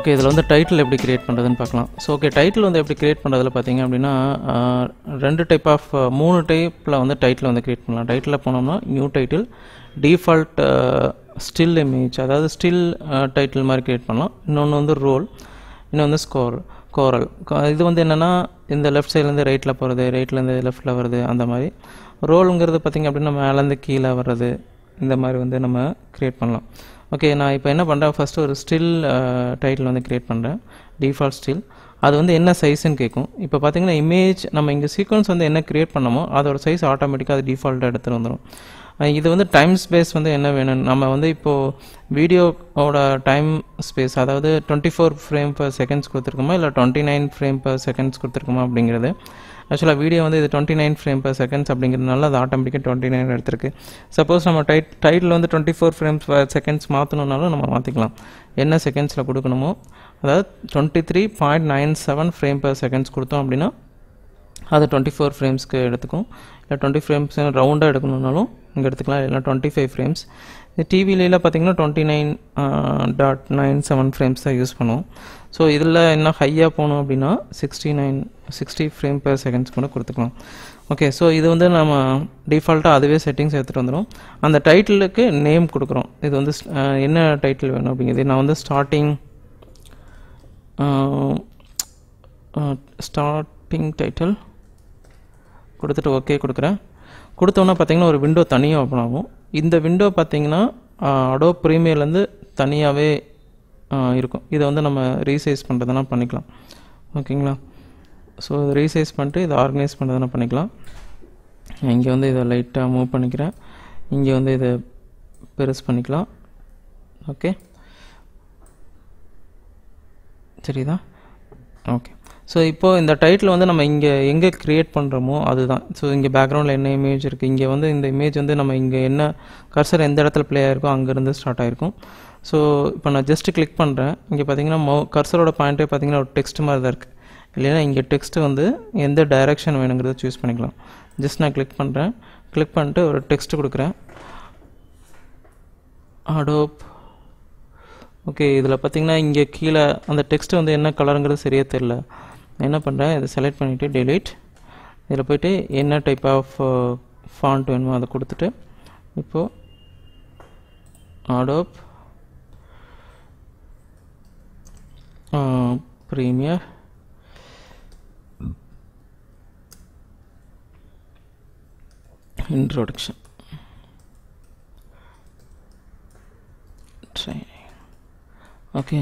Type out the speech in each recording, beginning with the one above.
okay இதில் வந்து title எப்படி கிரியேட் பண்ணுறதுன்னு பார்க்கலாம் ஸோ ஓகே டைட்டில் வந்து எப்படி கிரியேட் பண்ணுறதுல பார்த்தீங்க அப்படின்னா ஆஹ், ரெண்டு டைப் ஆஃப் மூணு டைப்பில் வந்து டைட்டில் வந்து கிரியேட் பண்ணலாம் டைட்டில் போனோம்னா new title default still image அதாவது ஸ்டில் டைட்டில் மாதிரி கிரியேட் பண்ணலாம் இன்னொன்று வந்து ரோல் இன்னொன்று வந்து ஸ்கோர் கோரல் இது வந்து என்னென்னா இந்த லெஃப்ட் சைட்லேருந்து ரைட்டில் போகிறது ரைட்லேருந்து லெஃப்ட்டில் வருது அந்த மாதிரி ரோலுங்கிறது பார்த்திங்க அப்படின்னா மேலேருந்து கீழே வர்றது இந்த மாதிரி வந்து நம்ம க்ரியேட் பண்ணலாம் ஓகே நான் இப்போ என்ன பண்ணுறேன் ஃபஸ்ட்டு ஒரு ஸ்டில் டைட்டில் வந்து க்ரியேட் பண்ணுறேன் டிஃபால்ட் ஸ்டில் அது வந்து என்ன சைஸ்ன்னு கேட்கும் இப்போ பார்த்தீங்கன்னா இமேஜ் நம்ம இங்கே சீக்வன்ஸ் வந்து என்ன க்ரியேட் பண்ணமோ அதோட சைஸ் ஆட்டோமேட்டிக்காக அது டிஃபால்ட்டாக எடுத்துகிட்டு வந்துடும் அஹ் இது வந்து டைம் ஸ்பேஸ் வந்து என்ன வேணும் நம்ம வந்து இப்போது வீடியோவோட டைம் ஸ்பேஸ் அதாவது twenty four frame per seconds கொடுத்துருக்குமா இல்லை twenty nine frame per seconds கொடுத்துருக்குமா அப்படிங்கிறது ஆக்சுவலாக வீடியோ வந்து இது twenty nine frame per seconds அப்படிங்கிறதுனால அது ஆட்டோமேட்டிக்காக டுவெண்ட்டி நைன் எடுத்திருக்கு சப்போஸ் நம்ம டைட் டைட்டில் வந்து twenty four frames per seconds மாற்றணுன்னாலும் நம்ம மாற்றிக்கலாம் என்ன செகண்ட்ஸில் கொடுக்கணுமோ அதாவது twenty three point nine seven frame per seconds கொடுத்தோம் அப்படின்னா அது டுவெண்ட்டி ஃபோர் ஃப்ரேம்ஸ்க்கு எடுத்துக்கும் இல்லை டுவெண்ட்டி ஃப்ரேம்ஸ் ரவுண்டாக எடுக்கணுன்னாலும் இங்கே எடுத்துக்கலாம் இல்லை டுவெண்ட்டி ஃபைவ் ஃப்ரேம்ஸ் இது டிவிலலாம் பார்த்தீங்கன்னா twenty nine dot nine seven frames தான் யூஸ் பண்ணுவோம் ஸோ இதில் என்ன ஹையாக போகணும் அப்படின்னா sixty nine sixty frame per seconds கூட கொடுத்துக்கலாம் ஓகே ஸோ இது வந்து நம்ம டிஃபால்ட்டாக அதுவே செட்டிங்ஸ் எடுத்துகிட்டு வந்துடும் அந்த டைட்டிலுக்கு நேம் கொடுக்குறோம் இது வந்து அஹ், என்ன டைட்டில் வேணும் அப்படிங்கிறது நான் வந்து ஸ்டார்டிங் ஸ்டார்டிங் டைட்டில் கொடுத்துட்டு ஓகே கொடுக்குறேன் கொடுத்தோன்னா பார்த்தீங்கன்னா ஒரு விண்டோ தனியாக ஓப்பன் ஆகும் இந்த விண்டோ பார்த்தீங்கன்னா அடோ ப்ரீமியர்லேருந்து தனியாகவே இருக்கும் இதை வந்து நம்ம ரீசைஸ் பண்ணுறதுனா பண்ணிக்கலாம் ஓகேங்களா ஸோ இதை ரீசைஸ் பண்ணிட்டு இதை ஆர்கனைஸ் பண்ணுறதுனா பண்ணிக்கலாம் இங்கே வந்து இதை லைட்டாக மூவ் பண்ணிக்கிறேன் இங்கே வந்து இதை பெருசு பண்ணிக்கலாம் ஓகே சரிதா ஓகே ஸோ இப்போது இந்த டைட்டில் வந்து நம்ம இங்கே எங்கே க்ரியேட் பண்ணுறோமோ அதுதான் ஸோ இங்கே பேக்ரவுண்டில் என்ன இமேஜ் இருக்குது இங்கே வந்து இந்த இமேஜ் வந்து நம்ம இங்கே என்ன கர்சர் எந்த இடத்துல ப்ளே ஆயிருக்கோ அங்கேருந்து ஸ்டார்ட் ஆயிருக்கும் ஸோ இப்போ நான் ஜஸ்ட் கிளிக் பண்ணுறேன் இங்கே பார்த்தீங்கன்னா மௌ கர்சரோட பாயிண்ட்டே பார்த்தீங்கன்னா ஒரு டெக்ஸ்ட் மாதிரி தான் இருக்குது இல்லைன்னா இங்கே டெக்ஸ்ட் வந்து எந்த டைரக்ஷன் வேணுங்கிறத சூஸ் பண்ணிக்கலாம் ஜஸ்ட் நான் கிளிக் பண்ணுறேன் கிளிக் பண்ணிட்டு ஒரு டெக்ஸ்ட் கொடுக்குறேன் அடோப் ஓகே இதில் பார்த்தீங்கன்னா இங்கே கீழே அந்த டெக்ஸ்ட் வந்து என்ன கலருங்கிறது சரியாக தெரில நான் என்ன பண்ணுறேன் இதை செலக்ட் பண்ணிவிட்டு delete இதில் போயிட்டு என்ன டைப் ஆஃப் ஃபாண்ட் வேணுமோ அதை கொடுத்துட்டு இப்போது Adobe Premiere introduction training okay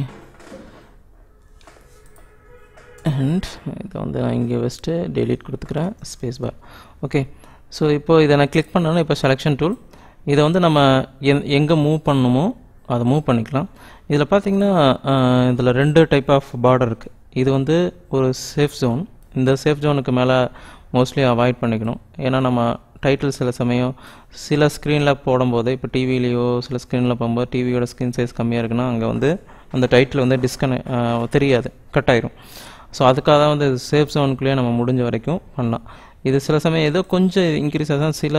and இதை வந்து நான் இங்கே வச்சுட்டு delete கொடுத்துக்கிறேன் ஸ்பேஸ் பார் ஓகே ஸோ இப்போ இதை நான் கிளிக் பண்ணோன்னா இப்போ செலெக்ஷன் டூல் இதை வந்து நம்ம எந் எங்கே மூவ் பண்ணணுமோ அதை மூவ் பண்ணிக்கலாம் இதில் பார்த்தீங்கன்னா இதில் ரெண்டு டைப் ஆஃப் பார்டர் இருக்குது இது வந்து ஒரு சேஃப் ஜோன் இந்த சேஃப் ஜோனுக்கு மேலே மோஸ்ட்லி அவாய்ட் பண்ணிக்கணும் ஏன்னா நம்ம டைட்டில் சில சமயம் சில ஸ்க்ரீனில் போடும்போது இப்போ டிவிலேயோ சில ஸ்க்ரீனில் போகும்போது டிவியோட ஸ்க்ரீன் சைஸ் கம்மியாக இருக்குன்னா அங்கே வந்து அந்த டைட்டில் வந்து டிஸ்கனெ தெரியாது கட் ஆயிரும் ஸோ அதுக்காக தான் வந்து சேஃப் ஜோனுக்குள்ளேயே நம்ம முடிஞ்ச வரைக்கும் பண்ணலாம் இது சில சமயம் ஏதோ கொஞ்சம் இன்க்ரீஸ் ஆகும் சில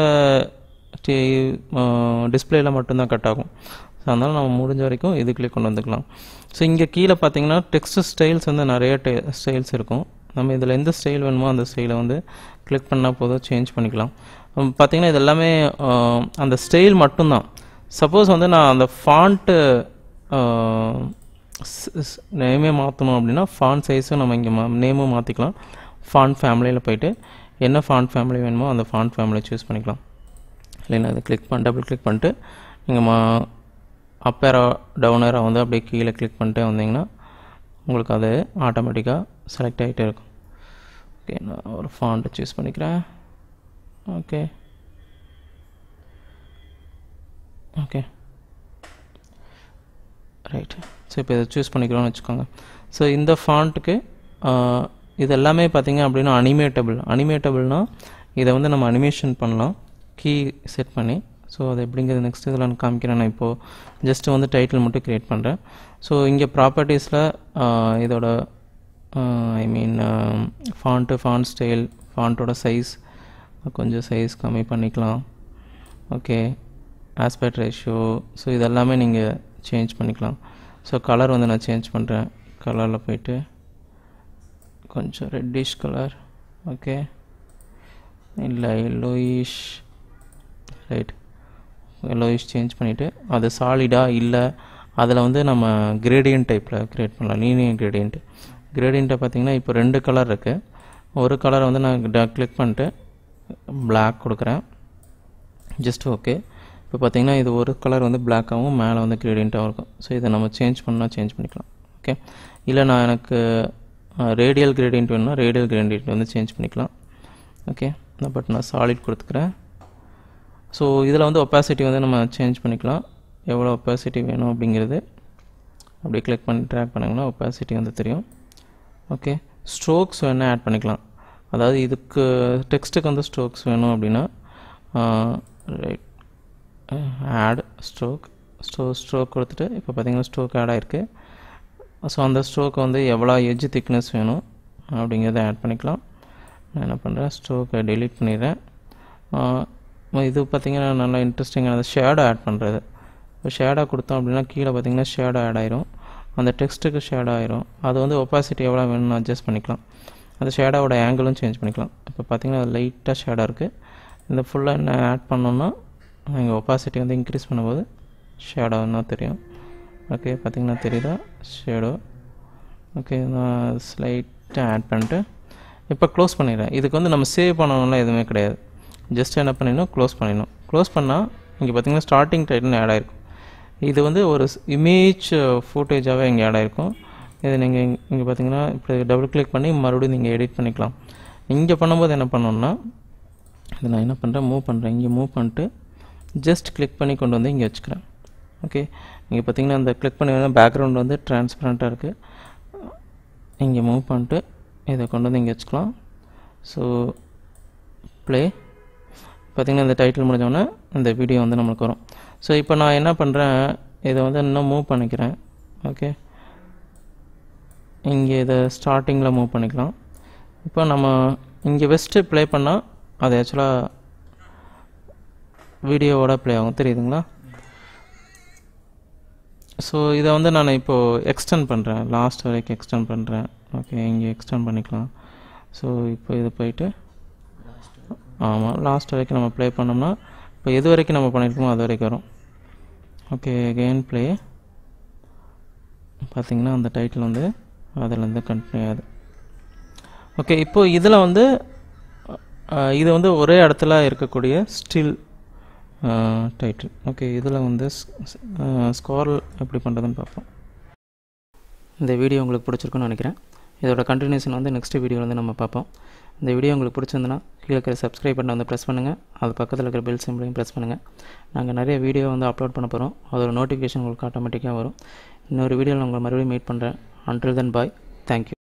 டிஸ்பிளேல மட்டும்தான் கட் ஆகும் ஸோ அதனால் நம்ம முடிஞ்ச வரைக்கும் இதுக்குள்ளே கொண்டு வந்துக்கலாம் ஸோ இங்கே கீழே பார்த்தீங்கன்னா டெக்ஸ்ட் ஸ்டைல்ஸ் வந்து நிறைய ஸ்டைல்ஸ் இருக்கும் நம்ம இதில் எந்த ஸ்டைல் வேணுமோ அந்த ஸ்டைலை வந்து கிளிக் பண்ணால் போதும் சேஞ்ச் பண்ணிக்கலாம் உம், பார்த்தீங்கன்னா இது எல்லாமே ஆஹ், அந்த ஸ்டைல் மட்டும்தான் சப்போஸ் வந்து நான் அந்த ஃபாண்ட்டு நேமே மாற்றணும் அப்படின்னா ஃபாண்ட் சைஸும் நம்ம இங்கே மா நேமும் மாற்றிக்கலாம் ஃபாண்ட் ஃபேமிலியில் போயிட்டு என்ன ஃபாண்ட் ஃபேமிலி வேணுமோ அந்த ஃபாண்ட் ஃபேமிலி சூஸ் பண்ணிக்கலாம் இல்லைன்னா அதை கிளிக் பண்ண டபுள் கிளிக் பண்ணிட்டு நீங்கள் மா அப்பேரா டவுனரா வந்து அப்படியே கீழே கிளிக் பண்ணிட்டே வந்தீங்கன்னா உங்களுக்கு அது ஆட்டோமேட்டிக்காக செலக்ட் ஆகிட்டே இருக்கும் ஓகே நான் ஒரு ஃபாண்ட்டை சூஸ் பண்ணிக்கிறேன் ஓகே ஓகே ரைட் ஸோ இப்போ இதை சூஸ் பண்ணிக்கிறோம்னு வச்சுக்கோங்க ஸோ இந்த ஃபாண்ட்டுக்கு இது எல்லாமே பார்த்தீங்க அப்படின்னா அனிமேட்டபிள் அனிமேட்டபிள்னா இதை வந்து நம்ம அனிமேஷன் பண்ணலாம் கீ செட் பண்ணி ஸோ அது எப்படிங்கிறது நெக்ஸ்ட் இதில் நான் காமிக்கிறேன் நான் இப்போது ஜஸ்ட் வந்து டைட்டில் மட்டும் க்ரியேட் பண்ணுறேன் ஸோ இங்கே ப்ராப்பர்ட்டிஸில் இதோட I mean font font style ஃபாண்ட்டோட சைஸ் கொஞ்சம் சைஸ் கம்மி பண்ணிக்கலாம் ஓகே ஆஸ்பெக்ட் ரேஷியோ ஸோ இதெல்லாமே நீங்கள் சேஞ்ச் பண்ணிக்கலாம் ஸோ கலர் வந்து நான் சேஞ்ச் பண்ணுறேன் கலரில் போயிட்டு கொஞ்சம் ரெட்டிஷ் கலர் ஓகே இல்லை எல்லோயிஷ் ரைட் எல்லோயிஷ் சேஞ்ச் பண்ணிவிட்டு அது சாலிடாக இல்லை அதில் வந்து நம்ம கிரேடியன்ட் டைப்பில் க்ரியேட் பண்ணலாம் லீனியர் கிரேடியன்ட் கிரேடியண்ட்டை பார்த்தீங்கன்னா இப்போ ரெண்டு கலர் இருக்குது ஒரு கலரை வந்து நான் கிளிக் பண்ணிட்டு பிளாக் கொடுக்குறேன் ஜஸ்ட் ஓகே இப்போ பார்த்தீங்கன்னா இது ஒரு கலர் வந்து பிளாக்காகவும் மேலே வந்து கிரேடியண்ட்டாகவும் இருக்கும் ஸோ இதை நம்ம சேஞ்ச் பண்ணால் சேஞ்ச் பண்ணிக்கலாம் ஓகே இல்லை நான் எனக்கு ரேடியல் கிரேடியன்ட் வேணும்னா ரேடியல் கிரேடியன்ட் வந்து சேஞ்ச் பண்ணிக்கலாம் ஓகே பட் நான் சாலிட் கொடுத்துக்கிறேன் ஸோ இதில் வந்து ஒப்பாசிட்டி வந்து நம்ம சேஞ்ச் பண்ணிக்கலாம் எவ்வளோ ஒப்பாசிட்டி வேணும் அப்படிங்கிறது அப்படியே கிளிக் பண்ணி ட்ராக் பண்ணிங்கன்னா ஒப்பாசிட்டி வந்து தெரியும் ஓகே ஸ்ட்ரோக்ஸ் வேணால் ஆட் பண்ணிக்கலாம் அதாவது இதுக்கு டெக்ஸ்ட்டுக்கு வந்து ஸ்ட்ரோக்ஸ் வேணும் அப்படின்னா right add stroke stroke stroke கொடுத்துட்டு இப்போ பார்த்தீங்கன்னா ஸ்ட்ரோக் ஆட் ஆகிருக்கு ஸோ அந்த ஸ்ட்ரோக் வந்து எவ்வளோ எஜ் திக்னஸ் வேணும் அப்படிங்கிறத ஆட் பண்ணிக்கலாம் நான் என்ன பண்ணுறேன் ஸ்ட்ரோக்கை டெலீட் பண்ணிடுறேன் இது பார்த்திங்கன்னா நல்லா இன்ட்ரெஸ்டிங்கான ஷேடோ ஆட் பண்ணுறது இப்போ ஷேடோ கொடுத்தோம் அப்படின்னா கீழே பார்த்தீங்கன்னா ஷேடோ ஆட் ஆயிரும் அந்த டெக்ஸ்ட்டுக்கு ஷேடோ ஆயிரும் அது வந்து ஒப்பாசிட்டி எவ்வளோ வேணும்னு அட்ஜஸ்ட் பண்ணிக்கலாம் அந்த ஷேடோவோட ஆங்கிளும் சேஞ்ச் பண்ணிக்கலாம் இப்போ பார்த்தீங்கன்னா அது லைட்டாக ஷேடோ இருக்குது இந்த ஃபுல்லாக என்ன ஆட் பண்ணோன்னா நீங்கள் ஒப்பாசிட்டி வந்து இன்க்ரீஸ் பண்ணும்போது ஷேடோ இன்னும் தெரியும் ஓகே பார்த்தீங்கன்னா தெரியுதா ஷேடோ ஓகே நான் ஸ்லைட்டாக ஆட் பண்ணிட்டு இப்போ க்ளோஸ் பண்ணிடுறேன் இதுக்கு வந்து நம்ம சேவ் பண்ணணும்லாம் எதுவுமே கிடையாது ஜஸ்ட் என்ன பண்ணிடணும் க்ளோஸ் பண்ணிடணும் க்ளோஸ் பண்ணால் இங்கே பார்த்தீங்கன்னா ஸ்டார்டிங் டைட்டில் ஆட் ஆகிருக்கும் இது வந்து ஒரு இமேஜ் ஃபுட்டேஜாகவே இங்கே ஆட் ஆகிருக்கும் இது நீங்கள் இங்கே பார்த்தீங்கன்னா இப்படி டபுள் கிளிக் பண்ணி மறுபடியும் நீங்கள் எடிட் பண்ணிக்கலாம் இங்கே பண்ணும்போது என்ன பண்ணணும்னா இதை நான் என்ன பண்ணுறேன் மூவ் பண்ணுறேன் இங்கே மூவ் பண்ணிட்டு ஜஸ்ட் கிளிக் பண்ணி கொண்டு வந்து இங்கே வச்சுக்கிறேன் ஓகே இங்கே பார்த்தீங்கன்னா அந்த கிளிக் பண்ணி பேக்ரவுண்ட் வந்து டிரான்ஸ்பரண்ட்டாக இருக்குது இங்கே மூவ் பண்ணிட்டு இதை கொண்டு வந்து இங்கே வச்சுக்கலாம் ஸோ ப்ளே பார்த்திங்கன்னா இந்த டைட்டில் முடிஞ்சோடனே இந்த வீடியோ வந்து நம்மளுக்கு வரும் ஸோ இப்போ நான் என்ன பண்ணுறேன் இதை வந்து இன்னும் மூவ் பண்ணிக்கிறேன் ஓகே இங்கே இதை ஸ்டார்டிங்கில் மூவ் பண்ணிக்கலாம் இப்போ நம்ம இங்கே வெஸ்ட்டு ப்ளே பண்ணால் அது ஆக்சுவலாக வீடியோவோட ப்ளே ஆகும் தெரியுதுங்களா ஸோ இதை வந்து நான் இப்போது எக்ஸ்டெண்ட் பண்ணுறேன் லாஸ்ட் வரைக்கும் எக்ஸ்டெண்ட் பண்ணுறேன் ஓகே இங்கே எக்ஸ்டெண்ட் பண்ணிக்கலாம் ஸோ இப்போ இது போயிட்டு ஆமாம் லாஸ்ட் வரைக்கும் நம்ம ப்ளே பண்ணோம்னா இப்போ எது வரைக்கும் நம்ம பண்ணியிருக்கோமோ அது வரைக்கும் வரும் ஓகே கெயின் ப்ளே பார்த்திங்கன்னா அந்த டைட்டில் வந்து அதிலேருந்து கண்டினியூ ஆகுது ஓகே இப்போது இதில் வந்து இது வந்து ஒரே இடத்துல இருக்கக்கூடிய ஸ்டில் டைட்டில் ஓகே இதில் வந்து ஸ்கோர் எப்படி பண்ணுறதுன்னு பார்ப்போம் இந்த வீடியோ உங்களுக்கு பிடிச்சிருக்குன்னு நினைக்கிறேன் இதோட கண்டினியூஷன் வந்து நெக்ஸ்ட் வீடியோ வந்து நம்ம பார்ப்போம் இந்த வீடியோ உங்களுக்கு பிடிச்சிருந்துன்னா கீழே இருக்கிற சப்ஸ்கிரைப் பட்டனை வந்து ப்ரெஸ் பண்ணுங்கள் அது பக்கத்தில் இருக்கிற பெல் சிம்பிளையும் ப்ரெஸ் பண்ணுங்கள் நாங்கள் நிறைய வீடியோ வந்து அப்லோட் பண்ண போகிறோம் அதோட நோட்டிஃபிகேஷன் உங்களுக்கு ஆட்டோமேட்டிக்காக வரும் இன்னொரு வீடியோவில் உங்களை மறுபடியும் மீட் பண்ணுறேன் அன்டில் தென் பாய் தேங்க்யூ